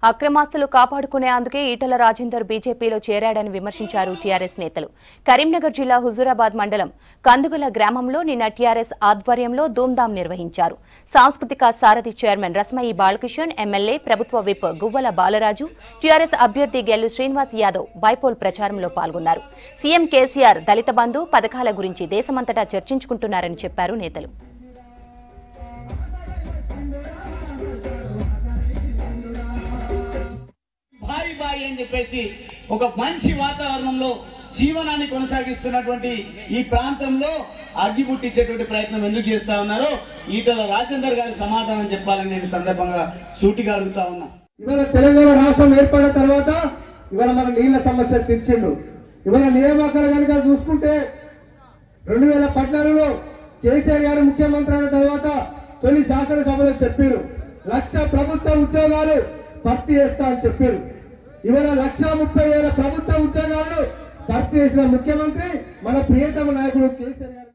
అక్రమాస్తులు కాపాడుకునే అందుకే ఈటల రాజేందర్ బీజేపీలో చేరాడని విమర్శించారు టీఆర్ఎస్ నేతలు కరీంనగర్ జిల్లా హుజూరాబాద్ మండలం కందుగల గ్రామంలో నిన్న టీఆర్ఎస్ ఆధ్వర్యంలో ధూమ్ధాం నిర్వహించారు సాంస్కృతిక సారథి చైర్మన్ రస్మయి బాలకిషన్ ఎమ్మెల్యే ప్రభుత్వ విప్ గువ్వల బాలరాజు టీఆర్ఎస్ అభ్యర్థి గెల్లు శ్రీనివాస్ యాదవ్ బైపోల్ ప్రచారంలో పాల్గొన్నారు సీఎం కేసీఆర్ దళిత బంధు పథకాల గురించి దేశమంతటా చర్చించుకుంటున్నారని చెప్పారు నేతలు భారీ బాయి అని చెప్పేసి ఒక మంచి వాతావరణంలో జీవనాన్ని కొనసాగిస్తున్నటువంటి ఈ ప్రాంతంలో అగ్గి పుట్టించేటువంటి ప్రయత్నం ఎందుకు చేస్తా ఉన్నారో ఈటల రాజేందర్ గారి సమాధానం చెప్పాలని నేను ఈ సందర్భంగా సూటిగా అడుగుతా ఉన్నా ఇవాళ తెలంగాణ రాష్ట్రం ఏర్పడిన తర్వాత ఇవాళ మన నీళ్ల సమస్య తీర్చిండు ఇవాళ నియామకాలు కనుక చూసుకుంటే రెండు వేల పద్నాలుగులో కేసీఆర్ గారు ముఖ్యమంత్రి అయిన తర్వాత తొలి శాసనసభలో చెప్పారు లక్ష ప్రభుత్వ ఉద్యోగాలు భర్తీ చేస్తా అని చెప్పారు ఇవాళ లక్ష ముప్పై వేల ప్రభుత్వ ఉద్యోగాలను భర్తీ చేసిన ముఖ్యమంత్రి మన ప్రియతమ నాయకుడు కేసీఆర్ గారు